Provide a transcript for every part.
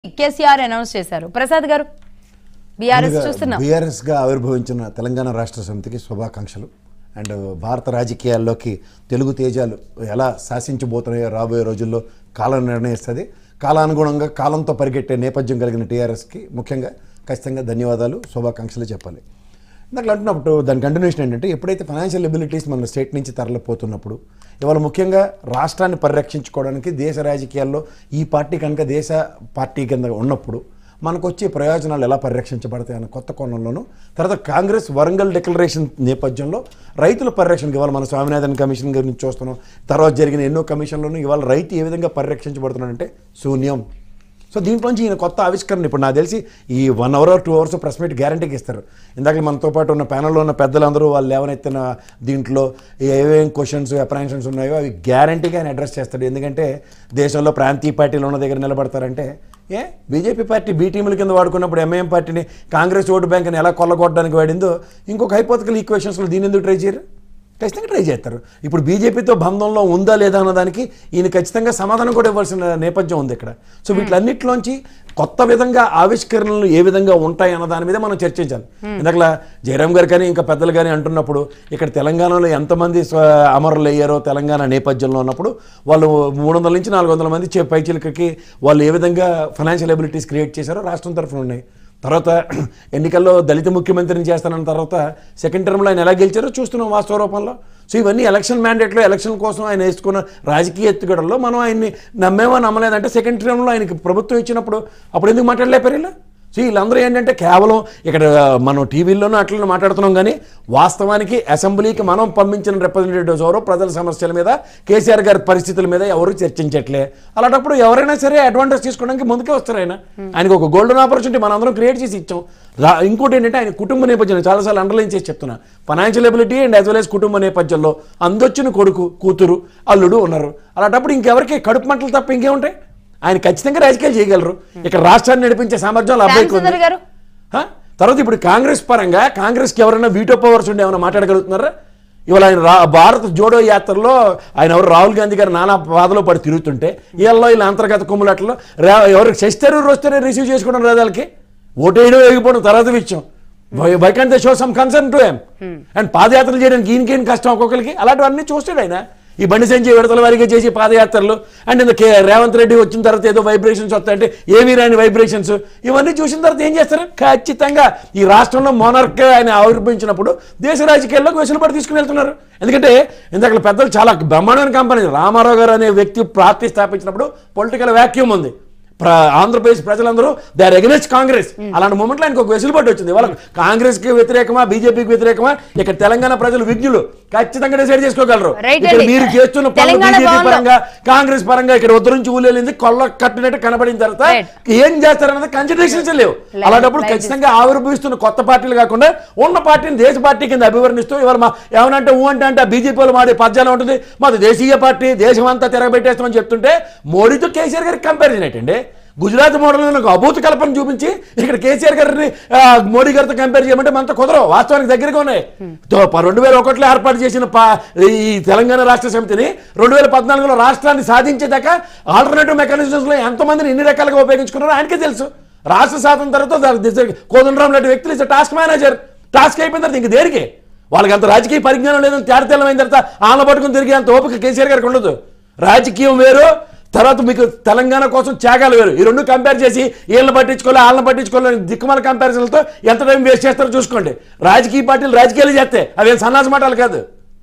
KCR announce చేశారు ప్రసాద్ గారు BRS చూస్తున్నాం బీఆర్ఎస్ గా ఆవిర్భవించిన తెలంగాణ రాష్ట్ర సమితికి శుభాకాంక్షలు అండ్ భారత రాజకీయాల్లోకి తెలుగు తేజాలు ఎలా శాసించబోతున్నాయో రాబోయే రోజుల్లో కాలం నిర్ణయిస్తుంది కాలానుగుణంగా కాలంతో పరిగెట్టే నేపథ్యం కలిగిన టీఆర్ఎస్కి ముఖ్యంగా ఖచ్చితంగా ధన్యవాదాలు శుభాకాంక్షలు చెప్పాలి ఇందాక అంటున్నప్పుడు దాని కంటిన్యూషన్ ఏంటంటే ఎప్పుడైతే ఫైనాన్షియల్ ఎబిలిటీస్ మన స్టేట్ నుంచి తరలిపోతున్నప్పుడు ఇవాళ ముఖ్యంగా రాష్ట్రాన్ని పరిరక్షించుకోవడానికి దేశ రాజకీయాల్లో ఈ పార్టీ కనుక దేశ పార్టీ కింద ఉన్నప్పుడు మనకు వచ్చే ప్రయోజనాలు ఎలా పరిరక్షించబడతాయి అన్న కొత్త కోణంలోనూ తర్వాత కాంగ్రెస్ వరంగల్ డిక్లరేషన్ నేపథ్యంలో రైతుల పరిరక్షణకి ఇవాళ మన స్వామినాథన్ కమిషన్ గురించి చూస్తున్నాం తర్వాత జరిగిన ఎన్నో కమిషన్లోనూ ఇవాళ రైతు ఏ విధంగా పరిరక్షించబడుతున్నాడంటే శూన్యం సో దీంట్లోంచి ఈయన కొత్త ఆవిష్కరణ ఇప్పుడు నాకు తెలిసి ఈ one hour two hours press meet గ్యారంటీకి ఇస్తారు ఇందాక మనతో పాటు ఉన్న ప్యానల్లో ఉన్న పెద్దలందరూ వాళ్ళు లేవనెత్తిన దీంట్లో ఏమేం క్వశ్చన్స్ అప్రహెన్షన్స్ ఉన్నాయో అవి గ్యారంటీగా ఆయన అడ్రస్ చేస్తాడు ఎందుకంటే దేశంలో ప్రాంతీయ పార్టీలు ఉన్న దగ్గర నిలబడతారంటే ఏ బీజేపీ పార్టీ బీ టీముల కింద వాడుకున్నప్పుడు ఎంఐఎం పార్టీని కాంగ్రెస్ ఓటు బ్యాంక్ని ఎలా కొల్లగొట్టడానికి వాడిందో ఇంకొక హైపోతికల్ ఈక్వేషన్స్లో దీని ఎందుకు ట్రై చేయరు ఖచ్చితంగా ట్రై చేస్తారు ఇప్పుడు బీజేపీతో బంధంలో ఉందా లేదా అన్నదానికి ఈయన ఖచ్చితంగా సమాధానం కూడా ఇవ్వాల్సిన నేపథ్యం ఉంది ఇక్కడ సో వీటిలన్నిటిలోంచి కొత్త విధంగా ఆవిష్కరణలు ఏ విధంగా ఉంటాయి అన్న దాని మీద మనం చర్చించాలి ఇందాక జయరామ్ గారు కానీ ఇంకా పెద్దలు కానీ అంటున్నప్పుడు ఇక్కడ తెలంగాణలో ఎంతమంది స్వ- అమరులు అయ్యారో తెలంగాణ నేపథ్యంలో ఉన్నప్పుడు వాళ్ళు మూడు వందల నుంచి నాలుగు వందల మంది చే- పైచిలకకి వాళ్ళు ఏ విధంగా ఫైనాన్షియల్ ఎబిలిటీస్ క్రియేట్ చేశారో రాష్ట్రం తరఫున ఉన్నాయి తర్వాత ఎన్నికల్లో దళిత ముఖ్యమంత్రిని చేస్తానన్న తర్వాత సెకండ్ టర్మ్లో ఆయన ఎలా గెలిచారో చూస్తున్నాం వాస్తవ రూపంలో సో ఇవన్నీ ఎలక్షన్ మ్యాండేట్లో ఎలక్షన్ కోసం ఆయన వేసుకున్న రాజకీయ ఎత్తుగడల్లో మనం ఆయన్ని నమ్మేమో నమ్మలేదంటే సెకండ్ టర్మ్లో ఆయనకి ప్రభుత్వం ఇచ్చినప్పుడు అప్పుడు ఎందుకు మాట్లాడలేపారు ఇలా సో వీళ్ళందరూ ఏంటంటే కేవలం ఇక్కడ మనం టీవీల్లోనూ అట్లనే మాట్లాడుతున్నాం కానీ వాస్తవానికి అసెంబ్లీకి మనం పంపించిన రిప్రజెంటేటివ్స్ ఎవరో ప్రజల సమస్యల మీద కేసీఆర్ గారి పరిస్థితుల మీద ఎవరు చర్చించట్లే అలాంటప్పుడు ఎవరైనా సరే అడ్వాంటేజ్ తీసుకోవడానికి ముందుకే వస్తారు ఆయన ఆయనకు ఒక గోల్డెన్ ఆపర్చునిటీ మనం అందరం క్రియేట్ చేసి ఇచ్చాం రా ఇంకోటి ఏంటంటే ఆయన కుటుంబ నేపథ్యం చాలాసార్లు అండర్లైన్ చేసి చెప్తున్నా financial ability and as well as కుటుంబ నేపథ్యంలో అందొచ్చిన కొడుకు కూతురు అల్లుడు ఉన్నారు అలాంటప్పుడు ఇంకెవరికి కడుపు మంటలు తప్ప ఇంకేముంటాయి ఆయన ఖచ్చితంగా రాజకీయాలు చేయగలరు ఇక్కడ రాష్ట్రాన్ని నడిపించే సామర్థ్యం అబ్బాయికి ఉంది రామచంద్ర గారు హ? తర్వాత ఇప్పుడు కాంగ్రెస్ పరంగా కాంగ్రెస్కి ఎవరైనా వీటో పవర్స్ ఉండి ఏమైనా మాట్లాడగలుగుతున్నారా ఇవాళ ఆయన రా భారత్ జోడో యాత్రలో ఆయన ఎవరు రాహుల్ గాంధీ గారు నానా బాధలో పడి తిరుగుతుంటే వీళ్ళలో వీళ్ళ అంతర్గత కుమ్ములాటలో రా ఎవరికి శశితరూర్ వస్తేనే రిసీవ్ చేసుకోవడం రాదు వాళ్ళకి ఓటేయడం వేగిపోవడం తర్వాత విషయం why can't they show some concern to em and పాదయాత్రలు చేయడానికి ఈయనకేం కష్టం ఒక్కొక్కరికి అలాంటివన్నీ చూస్తాడు ఆయన ఈ బండి సంజయ్ విడతల వారిగా చేసి పాదయాత్రలు అండ్ ఇంత కే రేవంత్ రెడ్డి వచ్చిన తర్వాత ఏదో వైబ్రేషన్స్ వస్తాయంటే ఏమీ రాని వైబ్రేషన్స్ ఇవన్నీ చూసిన తర్వాత ఏం చేస్తారు ఖచ్చితంగా ఈ రాష్ట్రంలో మోనార్క్ ఆయన ఆవిర్భవించినప్పుడు దేశ రాజకీయాల్లోకి వెసులుబాటు తీసుకుని వెళ్తున్నారు ఎందుకంటే ఇందాక పెద్దలు చాలా బ్రహ్మాండమైన కంపెనీ రామారావు గారు అనే వ్యక్తి పార్టీ స్థాపించినప్పుడు పొలిటికల్ వ్యాక్యూమ్ ఉంది ప్ర- ఆంధ్రప్రదేశ్ ప్రజలందరూ దే ఆర్ అగెనెస్ట్ కాంగ్రెస్ అలాంటి మూమెంట్లో ఆయనకు ఒక వెసులుబాటు వచ్చింది వాళ్ళకి కాంగ్రెస్ కి వ్యతిరేకమా బీజేపీకి వ్యతిరేకమా ఇక్కడ తెలంగాణ ప్రజలు విజ్ఞులు ఖచ్చితంగా డిసైడ్ చేసుకోగలరు Right ఇక్కడ అండి. మీరు చేస్తున్న పనులు తెలంగాణ బీజేపీ భవన్లో- పరంగా కాంగ్రెస్ పరంగా ఇక్కడ ఉత్తరం నుంచి ఊళ్ళేలింది కొల్ల కట్టినట్టు కనబడిన తర్వాత Right. ఏం చేస్తారన్నది కన్సిడరేషన్స్ లేవు Light- అలాంటప్పుడు light ఖచ్చితంగా ఆవిర్భవిస్తున్న కొత్త పార్టీలు కాకుండా ఉన్న పార్టీని దేశ పార్టీ కింద అభివర్ణిస్తూ ఇవాళ మా ఏమనంటే ఊ అంటే అంటే బీజేపీ వాళ్ళు మాది పద్యాలు ఉంటుంది మాది దేశీయ పార్టీ దేశం అంతా తిరగబెట్టేస్తామని చెప్తుంటే మోడీతో కేసీఆర్ గారికి కంపారిజన్ ఏంటండి గుజరాత్ మోడల్ నాకు అభూత కల్పన చూపించి ఇక్కడ కేసీఆర్ గారిని ఆ, మోడీ గారితో కంపేర్ చేయమంటే మనతో కుదరవు వాస్తవానికి దగ్గరగా ఉన్నాయి తో- ప- రెండు వేల ఒకటిలో ఏర్పాటు చేసిన పా- ఈ తెలంగాణ రాష్ట్ర సమితిని రెండు వేల పద్నాలుగులో రాష్ట్రాన్ని సాధించేదాకా ఆల్టర్నేటివ్ మెకానిజమ్స్లో ఎంతమందిని ఎన్ని రకాలుగా ఉపయోగించుకున్నారో ఆయనకే తెలుసు రాష్ట్ర స్వాతంత్రంతో కోదండరామ్ లాంటి వ్యక్తులు ఇస్ టాస్క్ మేనేజర్ టాస్క్ అయిపోయిన తర్వాత ఇంక దేనికి వాళ్ళకి అంత రాజకీయ పరిజ్ఞానం లేదని తేడతెల్లమైన తర్వాత ఆన పట్టుకుని తిరిగి అంత ఓపిక కేసీఆర్ గారికి ఉండదు రాజకీయం వేరు తర్వాత మీకు తెలంగాణ కోసం త్యాగాలు వేరు ఈ రెండు కంపేర్ చేసి వీళ్ళని పట్టించుకోవాలి వాళ్ళని పట్టించుకోవాలి దిక్కుమాల కంపారిజన్లతో ఎంత టైం వేస్ట్ చేస్తారో చూసుకోండి రాజకీయ పార్టీలు రాజకీయాలు చేస్తే అవి సన్నాస మాటలు కాదు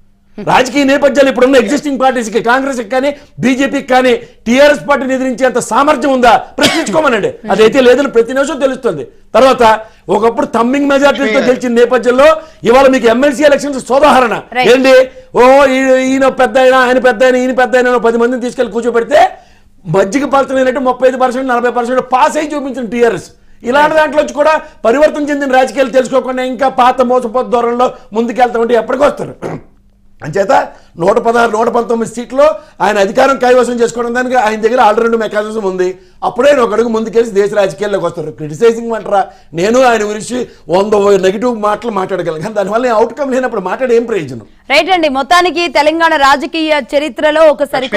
రాజకీయ నేపథ్యాలు ఇప్పుడున్న ఎగ్జిస్టింగ్ పార్టీస్కి కాంగ్రెస్ కానీ బీజేపీకి కానీ టీఆర్ఎస్ పార్టీని ఎదిరించేంత సామర్థ్యం ఉందా ప్రశ్నించుకోమనండి అదైతే లేదని ప్రతి నిమిషం తెలుస్తుంది తర్వాత ఒకప్పుడు తమ్మింగ్ మెజార్టీతో గెలిచిన నేపథ్యంలో ఇవాళ మీకు ఎమ్మెల్సీ ఎలక్షన్స్ సోదాహరణ Right. ఏంటి ఓ ఈ- ఈయన పెద్ద ఆయన ఆయన పెద్ద ఆయన ఈయన పెద్ద ఆయన పది మందిని తీసుకెళ్లి కూర్చోబెడితే మజ్జిగ పలచనైనట్టు ముప్పై ఐదు పర్సెంట్ నలభై పర్సెంట్ పాస్ అయి చూపించిన టీఆర్ఎస్ ఇలాంటి దాంట్లో వచ్చి కూడా పరివర్తన చెందిన రాజకీయాలు తెలుసుకోకుండా ఇంకా పాత మోసపోతు ధోరణిలో ముందుకెళ్తా ఉంటే ఎప్పటికీ వస్తారు అంచేత నూట పదహారు నూట పంతొమ్మిది సీట్లో ఆయన అధికారం కైవసం చేసుకోవడం దానికి ఆయన దగ్గర ఆల్రెడీ మెకానిజం ఉంది అప్పుడే ఆయన ఒక అడుగు ముందుకెళ్ళి దేశ రాజకీయాల్లోకి వస్తారు క్రిటిసైజింగ్ అంటారా నేను ఆయన గురించి వంద నెగిటివ్ మాటలు మాట్లాడగలను కానీ దానివల్ల అవుట్కమ్ లేనప్పుడు మాట్లాడే ఏం ప్రయోజనం రైట్ అండి మొత్తానికి తెలంగాణ రాజకీయ చరిత్రలో ఒక సరికొత్త గారు.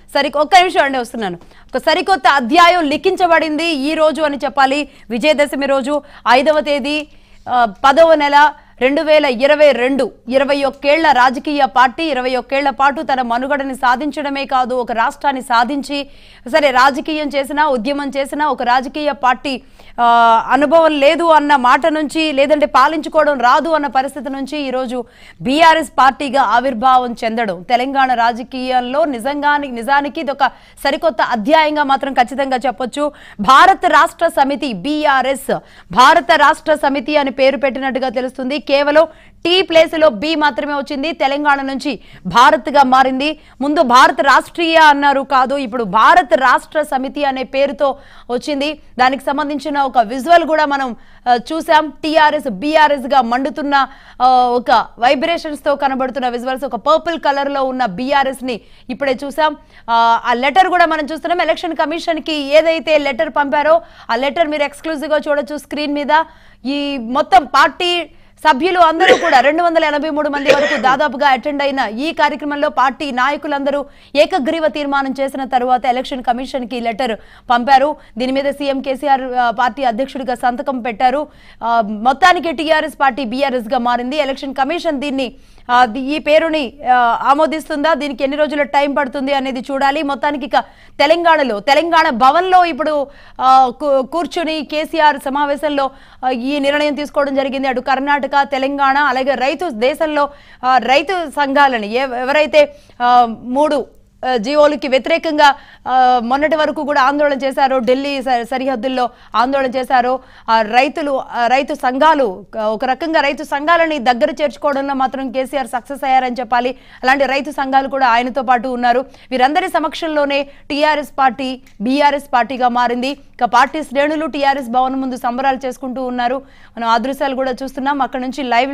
సరి ఒక్క నిమిషం అండి వస్తున్నాను ఒక సరికొత్త అధ్యాయం లిఖించబడింది ఈ రోజు అని చెప్పాలి విజయదశమి రోజు ఐదవ తేదీ ఆ, పదవ నెల రెండు వేల ఇరవై రెండు ఇరవై ఒక్కేళ్ల రాజకీయ పార్టీ ఇరవై ఒక్కేళ్ల పాటు తన మనుగడని సాధించడమే కాదు ఒక రాష్ట్రాన్ని సాధించి సరే రాజకీయం చేసినా ఉద్యమం చేసినా ఒక రాజకీయ పార్టీ ఆ, అనుభవం లేదు అన్న మాట నుంచి లేదంటే పాలించుకోవడం రాదు అన్న పరిస్థితి నుంచి ఈరోజు బీఆర్ఎస్ పార్టీగా ఆవిర్భావం చెందడం తెలంగాణ రాజకీయాల్లో నిజంగానికి నిజానికి ఇది ఒక సరికొత్త అధ్యాయంగా మాత్రం ఖచ్చితంగా చెప్పొచ్చు భారత రాష్ట్ర సమితి బీఆర్ఎస్ భారత రాష్ట్ర సమితి అని పేరు పెట్టినట్టుగా తెలుస్తుంది కేవలం టీ ప్లేస్ లో బి మాత్రమే వచ్చింది తెలంగాణ నుంచి భారత్ గా మారింది ముందు భారత రాష్ట్రీయ అన్నారు కాదు ఇప్పుడు భారత రాష్ట్ర సమితి అనే పేరుతో వచ్చింది దానికి సంబంధించిన ఒక విజువల్ కూడా మనం ఆ, చూసాం టిఆర్ఎస్ బీఆర్ఎస్ గా మండుతున్న ఆ, ఒక వైబ్రేషన్స్ తో కనబడుతున్న విజువల్స్ ఒక పర్పుల్ కలర్ లో ఉన్న బీఆర్ఎస్ ని ఇప్పుడే చూసాం ఆ, ఆ లెటర్ కూడా మనం చూస్తున్నాం ఎలక్షన్ కమిషన్ కి ఏదైతే లెటర్ పంపారో ఆ లెటర్ మీరు ఎక్స్క్లూజివ్ గా చూడొచ్చు స్క్రీన్ మీద ఈ మొత్తం పార్టీ సభ్యులు అందరూ కూడా రెండు వందల ఎనభై మూడు మంది వరకు దాదాపుగా అటెండ్ అయిన ఈ కార్యక్రమంలో పార్టీ నాయకులందరూ ఏకగ్రీవ తీర్మానం చేసిన తరువాత ఎలక్షన్ కమిషన్ కి లెటర్ పంపారు దీని మీద సీఎం కేసీఆర్ ఆ, పార్టీ అధ్యక్షుడిగా సంతకం పెట్టారు ఆ, మొత్తానికి టీఆర్ఎస్ పార్టీ బీఆర్ఎస్ గా మారింది ఎలక్షన్ కమిషన్ దీన్ని ఆ, ది- ఈ పేరుని ఆ, ఆమోదిస్తుందా దీనికి ఎన్ని రోజుల టైం పడుతుంది అనేది చూడాలి మొత్తానికి ఇక తెలంగాణలో తెలంగాణ భవన్లో ఇప్పుడు ఆ, కూ- కూర్చుని కేసీఆర్ సమావేశంలో ఆ, ఈ నిర్ణయం తీసుకోవడం జరిగింది అటు కర్ణాటక తెలంగాణ అలాగే రైతు దేశంలో ఆ, రైతు సంఘాలని ఎవ- ఎవరైతే ఆ, మూడు ఆ, జీవోలకి వ్యతిరేకంగా ఆ, మొన్నటి వరకు కూడా ఆందోళన చేశారో ఢిల్లీ స- సరిహద్దుల్లో ఆందోళన చేశారో ఆ రైతులు ఆ రైతు సంఘాలు ఆ, ఒక రకంగా రైతు సంఘాలని దగ్గర చేర్చుకోవడంలో మాత్రం కేసీఆర్ సక్సెస్ అయ్యారని చెప్పాలి అలాంటి రైతు సంఘాలు కూడా ఆయనతో పాటు ఉన్నారు వీరందరి సమక్షంలోనే టీఆర్ఎస్ పార్టీ బీఆర్ఎస్ పార్టీగా మారింది ఇక పార్టీ శ్రేణులు టీఆర్ఎస్ భవన్ ముందు సంబరాలు చేసుకుంటూ ఉన్నారు మనం ఆ దృశ్యాలు కూడా చూస్తున్నాం అక్కడ నుంచి లైవ్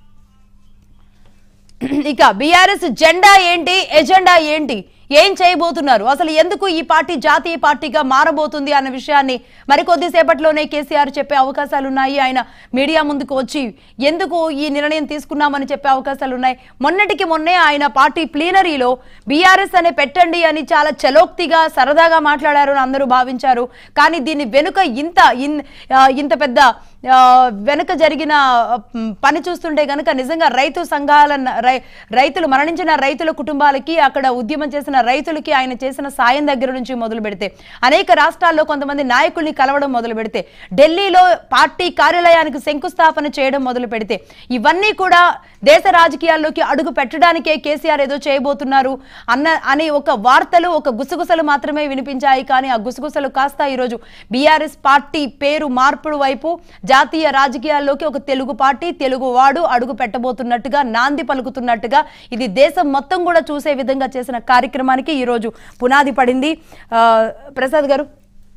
ఇక బీఆర్ఎస్ జెండా ఏంటి ఎజెండా ఏంటి ఏం చేయబోతున్నారు అసలు ఎందుకు ఈ పార్టీ జాతీయ పార్టీగా మారబోతుంది అన్న విషయాన్ని మరికొద్దిసేపట్లోనే కేసీఆర్ చెప్పే అవకాశాలు ఉన్నాయి ఆయన మీడియా ముందుకు వచ్చి ఎందుకు ఈ నిర్ణయం తీసుకున్నామని చెప్పే అవకాశాలు ఉన్నాయి మొన్నటికి మొన్నే ఆయన పార్టీ ప్లీనరీలో బీఆర్ఎస్ అనే పెట్టండి అని చాలా చలోక్తిగా సరదాగా మాట్లాడారు అని అందరూ భావించారు కానీ దీని వెనుక ఇంత ఇన్- ఆ, ఇంత పెద్ద ఆ, వెనుక జరిగిన ఆ, మ్, పని చూస్తుంటే గనుక నిజంగా రైతు సంఘాల రై- రైతులు మరణించిన రైతుల కుటుంబాలకి అక్కడ ఉద్యమం చేసిన రైతులకి ఆయన చేసిన సాయం దగ్గర నుంచి మొదలు పెడితే అనేక రాష్ట్రాల్లో కొంతమంది నాయకుల్ని కలవడం మొదలు పెడితే ఢిల్లీలో పార్టీ కార్యాలయానికి శంకుస్థాపన చేయడం మొదలు పెడితే ఇవన్నీ కూడా దేశ రాజకీయాల్లోకి అడుగు పెట్టడానికే కేసీఆర్ ఏదో చేయబోతున్నారు అన్న అని ఒక వార్తలు ఒక గుసగుసలు మాత్రమే వినిపించాయి కానీ ఆ గుసగుసలు కాస్త ఈరోజు బీఆర్ఎస్ పార్టీ పేరు మార్పుడు వైపు జాతీయ రాజకీయాల్లోకి ఒక తెలుగు పార్టీ తెలుగు వాడు అడుగు పెట్టబోతున్నట్టుగా నాంది పలుకుతున్నట్టుగా ఇది దేశం మొత్తం కూడా చూసే విధంగా చేసిన కార్యక్రమానికి ఈరోజు పునాది పడింది ఆ, ప్రసాద్ గారు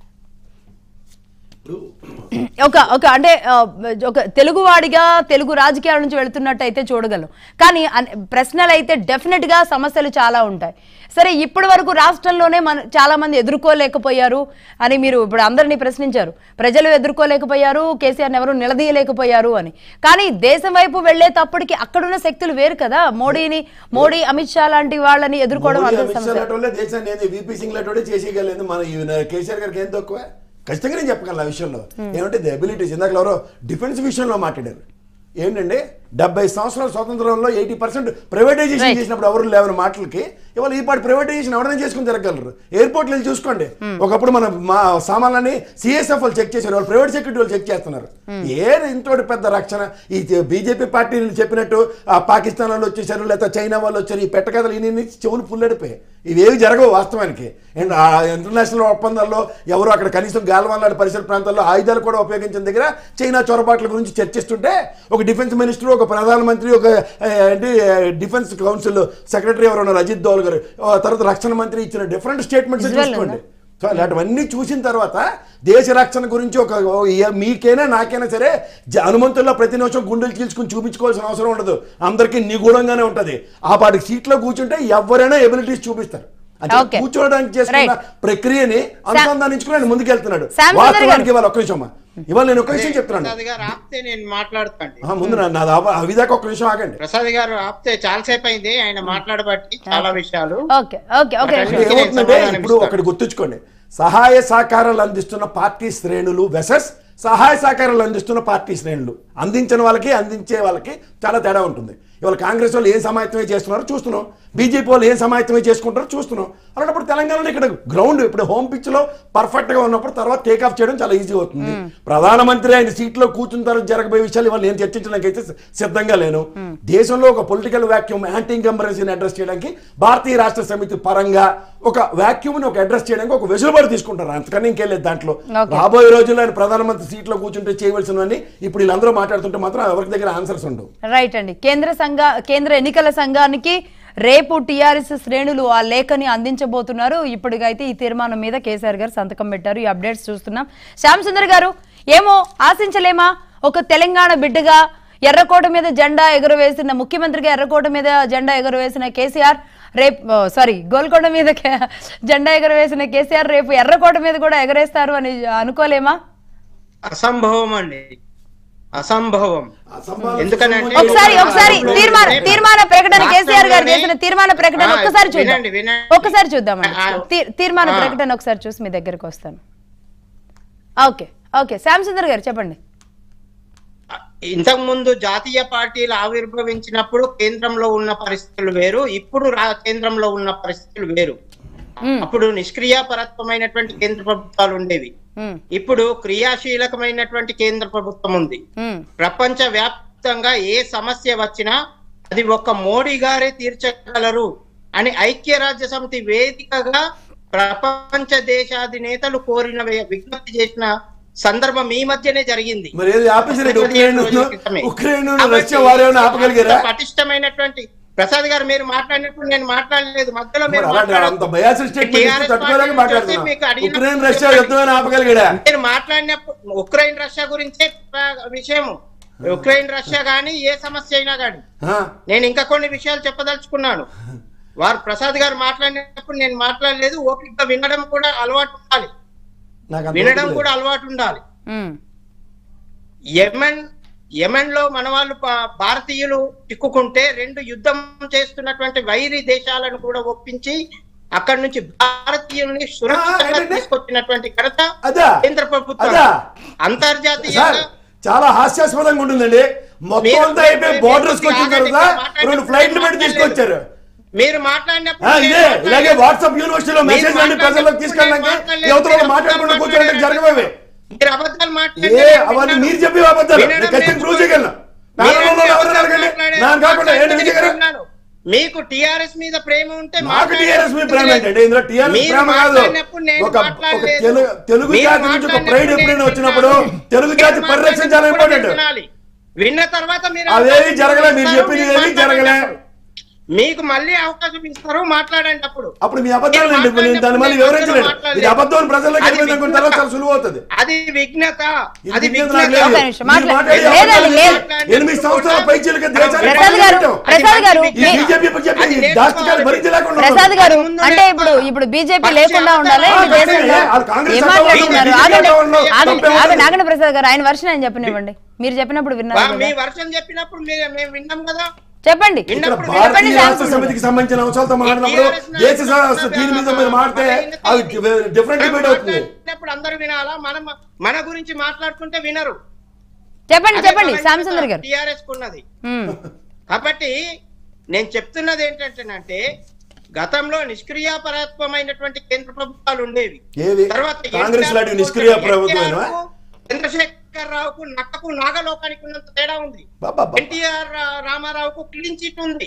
ఒక ఒక అంటే ఆ, ఒక తెలుగువాడిగా తెలుగు రాజకీయాల నుంచి వెళుతున్నట్టు అయితే చూడగలం కానీ అన్- ప్రశ్నలు అయితే డెఫినెట్ గా సమస్యలు చాలా ఉంటాయి సరే ఇప్పటి వరకు రాష్ట్రంలోనే మన చాలా మంది ఎదుర్కోలేకపోయారు అని మీరు ఇప్పుడు అందరినీ ప్రశ్నించారు ప్రజలు ఎదుర్కోలేకపోయారు కేసీఆర్ ఎవరు నిలదీయలేకపోయారు అని కానీ దేశం వైపు వెళ్లేటప్పటికి అక్కడున్న శక్తులు వేరు కదా మోడీని మోడీ అమిత్ షా లాంటి వాళ్ళని ఎదుర్కోవడం మోడీ, అంత అమిత్ షా సమస్య లాంటి వాళ్ళే దేశాన్ని ఏంది వీపీ సింగ్ లాంటి వాడే చేసేయగలేదు మన ఈ కేసీఆర్ గారికి ఏం తక్కువ ఖచ్చితంగా నేను చెప్పగలను ఆ విషయంలో ఏమంటే ది అబిలిటీస్ ఇందాక ఎవరో డిఫెన్స్ విషయంలో మాట్లాడారు ఏంటంటే డెబ్బై సంవత్సరాల స్వాతంత్రంలో ఎయిటీ పర్సెంట్ ప్రైవేటైజేషన్ Right. చేసినప్పుడు ఎవరు లేవని మాటలకి ఇవాళ ఈ పాటి ప్రైవేటైజేషన్ ఎవరైనా చేసుకుని తిరగలరు ఎయిర్పోర్ట్లు వెళ్ళి చూసుకోండి ఒకప్పుడు మన మా సామాన్లని సిఎస్ఎఫ్ వాళ్ళు చెక్ చేశారు వాళ్ళు ప్రైవేట్ సెక్యూరిటీ వాళ్ళు చెక్ చేస్తున్నారు ఏ ఇంతటి పెద్ద రక్షణ ఈ బీజేపీ పార్టీలు చెప్పినట్టు ఆ పాకిస్తాన్ వాళ్ళు వచ్చేసారు లేకపోతే చైనా వాళ్ళు వచ్చారు ఈ పెట్టకథలు ఇన్ని చెవులు పుల్లడిపోయాయి ఇవేవి జరగవు వాస్తవానికి అండ్ ఆ ఇంటర్నేషనల్ ఒప్పందాల్లో ఎవరు అక్కడ కనీసం గాల్వాన్ పరిసర ప్రాంతాల్లో ఆయుధాలు కూడా ఉపయోగించిన దగ్గర చైనా చొరబాట్ల గురించి చర్చిస్తుంటే ఒక డిఫెన్స్ మినిస్టర్ ఒక ప్రధానమంత్రి ఒక ఆ, ఏంటి డిఫెన్స్ కౌన్సిల్ సెక్రటరీ ఎవరు ఉన్నారు అజిత్ దోవల్ గారు ఆ తర్వాత రక్షణ మంత్రి ఇచ్చిన డిఫరెంట్ స్టేట్మెంట్స్ Visual చూసుకోండి సో ఇలాంటివన్నీ చూసిన తర్వాత దేశ రక్షణ గురించి ఒక ఓ ఏ- మీకైనా నాకైనా సరే జ- హనుమంతుల్లో ప్రతి నిమిషం గుండెలు చీల్చుకుని చూపించుకోవాల్సిన అవసరం ఉండదు అందరికీ నిగూఢంగానే ఉంటుంది ఆ పాటికి సీట్లో కూర్చుంటే ఎవరైనా ఎబిలిటీస్ చూపిస్తారు అంటే Okay. కూర్చోవడానికి చేసుకున్న Right. ప్రక్రియని అనుసంధానించుకుని ఆయన ముందుకెళ్తున్నాడు Sam సుందర్ గారు. వాస్తవానికి ఇవాళ ఒక్క నిమిషం అమ్మా ఇవాళ నేను ఒక విషయం చెప్తున్నాను ప్రసాద్ గారు ఆపితే నేను మాట్లాడుతాండి ఆ, ముందు నా- నాది ఆప- అవి దాకా ఒక్క నిమిషం ఆగండి ప్రసాద్ గారు ఆపితే చాలాసేపు అయింది ఆయన మాట్లాడబట్టి చాలా విషయాలు ఓకే ఓకే ఓకే అటెండ్ అంటే నేను ఏమవుతుందంటే సమాధానం ఇప్పుడు ఇస్తాను. ఒకటి గుర్తుంచుకోండి సహాయ సహకారాలు అందిస్తున్న పార్టీ శ్రేణులు వెసెస్ సహాయ సహకారాలు అందిస్తున్న పార్టీ శ్రేణులు అందించిన వాళ్ళకి అందించే వాళ్ళకి చాలా తేడా ఉంటుంది ఇవాళ కాంగ్రెస్ వాళ్ళు ఏం సమాయత్తమే చేస్తున్నారో చూస్తున్నాం బీజేపీ వాళ్ళు ఏం సమాయత్తమే చేసుకుంటారో చూస్తున్నాం అలాంటప్పుడు తెలంగాణలో ఇక్కడ గ్రౌండ్ ఇప్పుడు హోమ్ పిచ్ లో పర్ఫెక్ట్ గా ఉన్నప్పుడు తర్వాత టేక్ ఆఫ్ చేయడం చాలా ఈజీ అవుతుంది ప్రధానమంత్రి ఆయన సీట్లో కూర్చున్న తర్వాత జరగబోయే విషయాలు ఇవాళ నేను చర్చించడానికి అయితే సిద్ధంగా లేను దేశంలో ఒక పొలిటికల్ వాక్యూమ్ యాంటీ ఇన్కంబరెన్సీని అడ్రస్ చేయడానికి భారతీయ రాష్ట్ర సమితి పరంగా ఒక వాక్యూమ్ ని ఒక అడ్రస్ చేయడానికి ఒక వెసులుబాటు తీసుకుంటారు అంతకన్నా ఇంకేం లేదు దాంట్లో Okay. రాబోయే రోజుల్లో ఆయన ప్రధానమంత్రి సీట్లో కూర్చుంటే చేయవలసినవన్నీ ఇప్పుడు వీళ్ళందరూ మాట్లాడుతుంటే మాత్రం ఎవరి దగ్గర ఆన్సర్స్ ఉండవు రైట్ అండి కేంద్ర సంఘ కేంద్ర ఎన్నికల సంఘానికి రేపు టీఆర్ఎస్ శ్రేణులు ఆ లేఖని అందించబోతున్నారు ఇప్పటికైతే ఈ తీర్మానం మీద కేసీఆర్ గారు సంతకం పెట్టారు ఈ అప్డేట్స్ చూస్తున్నాం శ్యామ్ సుందర్ గారు ఏమో ఆశించలేమా ఒక తెలంగాణ బిడ్డగా ఎర్రకోట మీద జెండా ఎగురవేసిన ముఖ్యమంత్రిగా ఎర్రకోట మీద జెండా ఎగురవేసిన కేసీఆర్ రేపు సారీ గోల్కొండ మీద కే- జెండా ఎగురవేసిన కేసీఆర్ రేపు ఎర్రకోట మీద కూడా ఎగరేస్తారు అని అనుకోలేమా అసంభవం అండి అసంభవం ఎందుకనంటే ఒకసారి ఒకసారి తీర్మాన తీర్మాన ప్రకటన కేసీఆర్ గారు చేసిన తీర్మాన ప్రకటన ఆ, ఒక్కసారి చూద్దాం వినండి, వినండి. ఒక్కసారి చూద్దామండి ఆ, తీ- తీర్మాన ఆ. ప్రకటన ఒకసారి చూసి మీ దగ్గరకు వస్తాను ఓకే ఓకే శ్యామ్ సుందర్ గారు చెప్పండి ఇంతకు ముందు జాతీయ పార్టీలు ఆవిర్భవించినప్పుడు కేంద్రంలో ఉన్న పరిస్థితులు వేరు ఇప్పుడు రా- కేంద్రంలో ఉన్న పరిస్థితులు వేరు మ్మ్. అప్పుడు నిష్క్రియాపరత్వమైనటువంటి కేంద్ర ప్రభుత్వాలు ఉండేవి మ్మ్. ఇప్పుడు క్రియాశీలకమైనటువంటి కేంద్ర ప్రభుత్వం ఉంది మ్మ్. ప్రపంచ వ్యాప్తంగా ఏ సమస్య వచ్చినా అది ఒక్క మోడీ గారే తీర్చగలరు అని ఐక్యరాజ్య సమితి వేదికగా ప్రపంచ దేశాధినేతలు కోరిన వే- విజ్ఞప్తి చేసిన సందర్భం ఈ మధ్యనే జరిగింది మరి ఏది ఆపేసారు ఉక్రెయిన్ రోజుల క్రితమే. ఉక్రెయిన్ కాబట్టి రష్యా వారు ఏమైనా ఆపగలిగారా అంత పటిష్టమైనటువంటి ప్రసాద్ గారు మీరు మాట్లాడినప్పుడు నేను మాట్లాడలేదు మధ్యలో మరి మీరు అలాంటి మాట్లాడొద్దు. అంత బయాస్ స్టేట్మెంట్ TRS ఇచ్చి తట్టుకోలేక పార్టీ మాట్లాడుతున్నా మీకు అడిగిన- ఉక్రెయిన్ రష్యా యుద్ధమైన ఆపగలిగాడా మీరు మాట్లాడినప్పుడు ఉక్రెయిన్ రష్యా గురించే ప్ర- విషయము ఉక్రెయిన్ రష్యా గానీ ఏ సమస్య అయినా గానీ ఆ? నేను ఇంకా కొన్ని విషయాలు చెప్పదలుచుకున్నాను వారు ప్రసాద్ గారు మాట్లాడినప్పుడు నేను మాట్లాడలేదు ఓపిక వినడం కూడా అలవాటు ఉండాలి నాకు అంత వినడం ఓపిక కూడా లేదు. అలవాటు ఉండాలి మ్మ్. యెమెన్ యెమెన్ లో మన వాళ్ళు పా- భారతీయులు చిక్కుకుంటే రెండు యుద్ధం చేస్తున్నటువంటి వైరి దేశాలను కూడా ఒప్పించి అక్కడి నుంచి భారతీయుల్ని సురక్షితంగా ఏంటండి? తీసుకొచ్చినటువంటి ఘనత అదా కేంద్ర ప్రభుత్వం అదా అంతర్జాతీయంగా సార్ చాలా హాస్యాస్పదంగా ఉంటుందండి మొత్తం మీరు- అంతా అయిపోయి మీరు- బోర్డర్స్ మీరు వచ్చిన ఆగండి, తర్వాత మాట్లాడండి. రెండు ఫ్లైట్లు పెట్టి తీసుకొచ్చారు మీరు మాట్లాడినప్పుడు ఆ, నేను ఇదే ఇలాగే మాట్లాడలేదు. వాట్సాప్ యూనివర్సిటీలో మీరు మెసేజ్ అన్ని ప్రజల్లోకి మాట్లాడినప్పుడు తీసుకెళ్ళడానికి నేను మాట్లాడలేదు. యువతలో మీరు మాట్లాడకుండా అబద్ధాలు కూర్చోడానికి జరగవేవి మీరు అబద్ధాలు ఏ మాట్లాడారు అవన్నీ మీరు చెప్పి అబద్ధాలు నేను ఖచ్చితంగా ప్రూవ్ చేయగలను నా అనుభవంలో ఎవరైనా అడగండి నేను కాకుండా ఏంటి విజయ్ గారు మీకు టిఆర్ఎస్ మీద ప్రేమ ఉంటే నాకు మాట్లాడండి. టీఆర్ఎస్ మీ ప్రేమ ఏంటండి ఇందులో టీఆర్ఎస్ మీరు ప్రేమ కాదు మాట్లాడినప్పుడు నేను ఒక ఒక మాట్లాడలేదు. తెలుగు తెలుగు మీరు జాతి నుంచి ఒక మాట్లాడినప్పుడు ప్రైడ్ ఎప్పుడైనా నేను వచ్చినప్పుడు విన్నాను. తెలుగు మీరు జాతి పరిరక్షణ చాలా మాట్లాడినప్పుడు ఇంపార్టెంట్ వినాలి. విన్న తర్వాత మీరు అవేవి అవకాశం జరగలే, మీరు ఇస్తారు, చెప్పింది మీరు ఏమీ జరగలే. మాట్లాడండి. మీకు మళ్ళీ అవకాశం ఇస్తారు మాట్లాడండి అప్పుడు అప్పుడు మీ అబద్ధాలు మీరు అండి నేను దాన్ని మళ్ళీ మాట్లాడినప్పుడు వివరించలేను మాట్లాడలేదు. ఇది అబద్ధం ప్రజల్లోకి అది వెళ్ళిపోయింది అనుకున్న తర్వాత చాలా సులువు అవుతుంది అది విఘ్నత ఇది అది విఘ్నత నాకు విఘ్నత లేదు. ఒక నిమిషం, మీరు మాట్లా- మాట్లాడే లేదండి, అబద్ధాలు లేదు. ఎనిమిది సంవత్సరాల పైచీలకి దేశాన్ని ప్రసాద్ గారు పాలించాం. ప్రసాద్ గారు ఈ మీ- బీజేపీ చెప్పి అది దాష్టికాలు భరించలేకుండా ఉన్నాం. ప్రసాద్ గారు ముందు అంటే ఇప్పుడు ఇప్పుడు బీజేపీ పక్ష లేకుండా ఉండాలి ఆ, ఈ దేశంలో పక్షమే, వాళ్ళు కాంగ్రెస్ ఏం చట్టం మాట్లాడుతున్నారు వాళ్ళు ఆగండి బీజేపీ వాళ్ళు ఆగండి తప్పే ఆగండి ఉంది. ఆగండి ప్రసాద్ గారు ఆయన వర్షన్ ఆయన చెప్పనివ్వండి మీరు చెప్పినప్పుడు వా- విన్నారు మీ కదా. వర్షం చెప్పినప్పుడు మీరు- మేము విన్నాం కదా చెప్పండి ఇక్కడ విన్నప్పుడు చెప్పండి భారతీయ శ్యామ్ రాష్ట్ర సుందర్ సమితికి సంబంధించిన అంశాలతో మాట్లాడినప్పుడు TRS నాయకులు దేశ సమస్య దీని మీద మీరు మాట్లాడితే అది డిఫరెంట్ డిబేట్ అవుతుంది మాట్లాడినప్పుడు అందరూ వినాలా మనం మన గురించి మాట్లాడుకుంటే వినరు చెప్పండి చెప్పండి శ్యామ్ సుందర్ గారు టిఆర్ఎస్ ఉన్నది ఉమ్, కాబట్టి నేను చెప్తున్నది ఏంటంటేనంటే గతంలో నిష్క్రియాపరత్వమైనటువంటి కేంద్ర ప్రభుత్వాలు ఉండేవి ఏవి తర్వాత కాంగ్రెస్ ఎన్టీఆర్ లాంటి నిష్క్రియ కు, ప్రభుత్వమేనా ఎన్టీఆర్ కు, చంద్రశేఖర్ రావుకు నక్కకు నాగలోకానికి ఉన్నంత తేడా ఉంది బాబా ఎన్టీఆర్ రామారావుకు క్లీన్ చిట్ ఉంది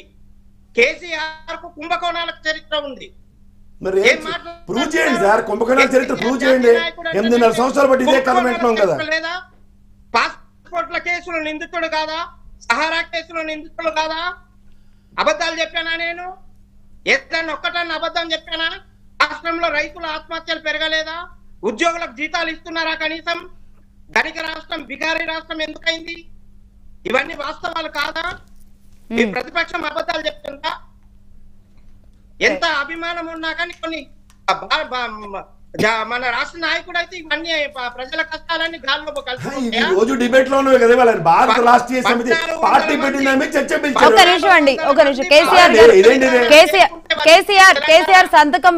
కేసీఆర్ కు కుంభకోణాలకు చరిత్ర ఉంది మరి ఏం మాట్లాడుతున్నారు? ప్రూవ్ చేయండి సార్ కుంభకోణాల చరిత్ర ప్రూవ్ జాతీయ చేయండి నాయకుడు అంటే ఎనిమిదిన్నర సంవత్సరాలు బట్టి ఇదే కథ కుంభకోణాల వింటున్నాం కదా చరిత్ర లేదా పాస్పోర్ట్ల కేసులు నిందితుడు కాదా సహారా కేసులు నిందితుడు కాదా అబద్ధాలు చెప్పానా నేను ఏదన్నా ఒక్కటన్నా అబద్ధం చెప్పానా రాష్ట్రంలో రైతుల ఆత్మహత్యలు పెరగలేదా ఉద్యోగులకు జీతాలు ఇస్తున్నారా కనీసం ధనిక రాష్ట్రం బిగారి రాష్ట్రం ఎందుకైంది ఇవన్నీ వాస్తవాలు కాదా ఈ ప్రతిపక్షం అబద్ధాలు చెప్తుందా ఎంత అభిమానం ఉన్నా కానీ కొన్ని బా- బా- జా- మన రాష్ట్ర నాయకుడు అయితే ఇవన్నీ ప- ప్రజల కష్టాలన్నీ గాల్లో ఈ కలిసి రోజు డిబేట్ లో ఉన్నవి కదా వాళ్ళ భారత రాష్ట్రీయ సమితి పార్టీ పెట్టిన దాని మీద చర్చ ఒక్క పిలిచారు నిమిషం అండి ఒక నిమిషం కేసీఆర్ అదే, గారు ఇదేంటిది? కేసీఆర్ కేసీఆర్ కేసీఆర్ సంతకం